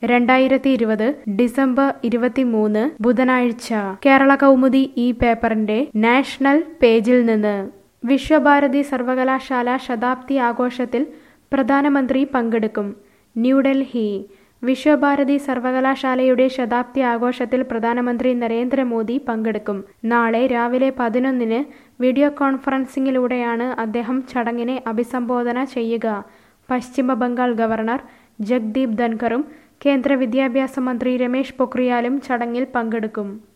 രണ്ടായിരത്തി ഇരുപത് ഡിസംബർ ഇരുപത്തിമൂന്ന് ബുധനാഴ്ച കേരള കൗമുദി ഈ പേപ്പറിന്റെ നാഷണൽ പേജിൽ നിന്ന് വിശ്വഭാരതി സർവകലാശാല ശതാബ്ദി ആഘോഷത്തിൽ പ്രധാനമന്ത്രി പങ്കെടുക്കും ന്യൂഡൽഹി വിശ്വഭാരതി സർവകലാശാലയുടെ ശതാബ്ദി ആഘോഷത്തിൽ പ്രധാനമന്ത്രി നരേന്ദ്രമോദി പങ്കെടുക്കും നാളെ രാവിലെ പതിനൊന്നിന് വീഡിയോ കോൺഫറൻസിംഗിലൂടെയാണ് അദ്ദേഹം ചടങ്ങിനെ അഭിസംബോധന ചെയ്യുക പശ്ചിമ ബംഗാൾ ഗവർണർ ജഗ്ദീപ് ധൻഖറും കേന്ദ്ര വിദ്യാഭ്യാസ മന്ത്രി രമേശ് പൊക്രിയാലും ചടങ്ങിൽ പങ്കെടുക്കും